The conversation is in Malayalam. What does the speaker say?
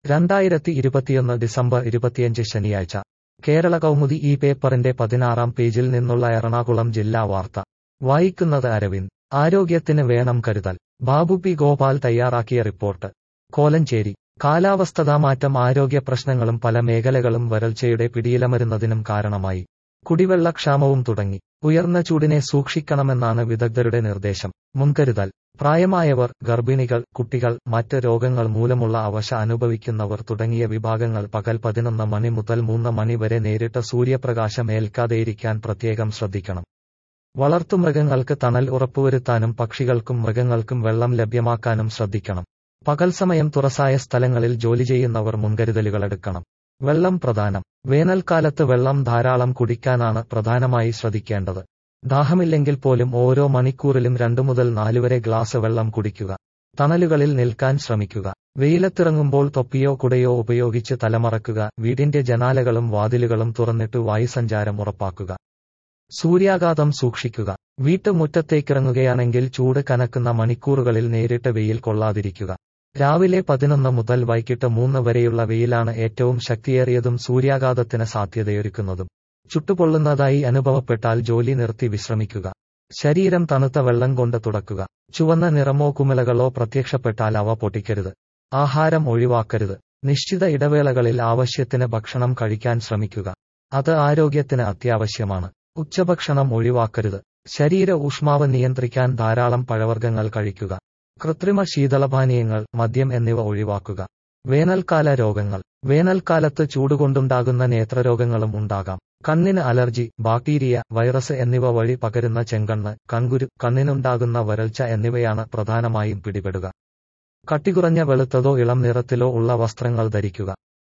രണ്ടായിരത്തി ഇരുപത്തിയൊന്ന് ഡിസംബർ ഇരുപത്തിയഞ്ച് ശനിയാഴ്ച കേരള കൗമുദി ഈ പേപ്പറിന്റെ പതിനാറാം പേജിൽ നിന്നുള്ള എറണാകുളം ജില്ലാ വാർത്ത വായിക്കുന്നത് അരവിന്ദ് ആരോഗ്യത്തിന് വേണം കരുതൽ ബാബു പി ഗോപാൽ തയ്യാറാക്കിയ റിപ്പോർട്ട് കോലഞ്ചേരി കാലാവസ്ഥതാമാറ്റം ആരോഗ്യ പ്രശ്നങ്ങളും പല മേഖലകളും വരൾച്ചയുടെ പിടിയിലമരുന്നതിനും കാരണമായി കുടിവെള്ളക്ഷാമവും തുടങ്ങി ഉയർന്ന ചൂടിനെ സൂക്ഷിക്കണമെന്നാണ് വിദഗ്ധരുടെ നിർദ്ദേശം മുൻകരുതൽ പ്രായമായവർ ഗർഭിണികൾ കുട്ടികൾ മറ്റ് രോഗങ്ങൾ മൂലമുള്ള അവശ അനുഭവിക്കുന്നവർ തുടങ്ങിയ വിഭാഗങ്ങൾ പകൽ പതിനൊന്ന് മണി മുതൽ മൂന്ന് മണി വരെ നേരിട്ട് സൂര്യപ്രകാശം ഏൽക്കാതെയിരിക്കാൻ പ്രത്യേകം ശ്രദ്ധിക്കണം വളർത്തുമൃഗങ്ങൾക്ക് തണൽ ഉറപ്പുവരുത്താനും പക്ഷികൾക്കും മൃഗങ്ങൾക്കും വെള്ളം ലഭ്യമാക്കാനും ശ്രദ്ധിക്കണം പകൽ സമയം തുറസായ സ്ഥലങ്ങളിൽ ജോലി ചെയ്യുന്നവർ മുൻകരുതലുകളെടുക്കണം വെള്ളം പ്രധാനം വേനൽക്കാലത്ത് വെള്ളം ധാരാളം കുടിക്കാനാണ് പ്രധാനമായി ശ്രദ്ധിക്കേണ്ടത് ദാഹമില്ലെങ്കിൽ പോലും ഓരോ മണിക്കൂറിലും രണ്ടു മുതൽ നാലുവരെ ഗ്ലാസ് വെള്ളം കുടിക്കുക തണലുകളിൽ നിൽക്കാൻ ശ്രമിക്കുക വെയിലത്തിറങ്ങുമ്പോൾ തൊപ്പിയോ കുടയോ ഉപയോഗിച്ച് തലമറക്കുക വീടിന്റെ ജനാലകളും വാതിലുകളും തുറന്നിട്ട് വായുസഞ്ചാരം ഉറപ്പാക്കുക സൂര്യാഘാതം സൂക്ഷിക്കുക വീട്ടുമുറ്റത്തേക്കിറങ്ങുകയാണെങ്കിൽ ചൂട് കനക്കുന്ന മണിക്കൂറുകളിൽ നേരിട്ട് വെയിൽ കൊള്ളാതിരിക്കുക രാവിലെ പതിനൊന്ന് മുതൽ വൈകിട്ട് മൂന്ന് വരെയുള്ള വെയിലാണ് ഏറ്റവും ശക്തിയേറിയതും സൂര്യാഘാതത്തിന് സാധ്യതയൊരുക്കുന്നതും ചുട്ടുപൊള്ളുന്നതായി അനുഭവപ്പെട്ടാൽ ജോലി നിർത്തി വിശ്രമിക്കുക ശരീരം തണുത്ത വെള്ളം കൊണ്ട് തുടക്കുക ചുവന്ന നിറമോ കുമിളകളോ പ്രത്യക്ഷപ്പെട്ടാൽ അവ പൊട്ടിക്കരുത് ആഹാരം ഒഴിവാക്കരുത് നിശ്ചിത ഇടവേളകളിൽ ആവശ്യത്തിന് ഭക്ഷണം കഴിക്കാൻ ശ്രമിക്കുക അത് ആരോഗ്യത്തിന് അത്യാവശ്യമാണ് ഉച്ചഭക്ഷണം ഒഴിവാക്കരുത് ശരീര ഊഷ്മാവ് നിയന്ത്രിക്കാൻ ധാരാളം പഴവർഗ്ഗങ്ങൾ കഴിക്കുക കൃത്രിമ ശീതളപാനീയങ്ങൾ മദ്യം എന്നിവ ഒഴിവാക്കുക വേനൽക്കാല രോഗങ്ങൾ വേനൽക്കാലത്ത് ചൂടുകൊണ്ടുണ്ടാകുന്ന നേത്രരോഗങ്ങളും ഉണ്ടാകാം കണ്ണിന് അലർജി ബാക്ടീരിയ വൈറസ് എന്നിവ വഴി പകരുന്ന ചെങ്കണ്ണ് കൺകുരു കണ്ണിനുണ്ടാകുന്ന വരൾച്ച എന്നിവയാണ് പ്രധാനമായും പിടിപെടുക കട്ടികുറഞ്ഞ വെളുത്തതോ ഇളം നിറത്തിലോ ഉള്ള വസ്ത്രങ്ങൾ ധരിക്കുക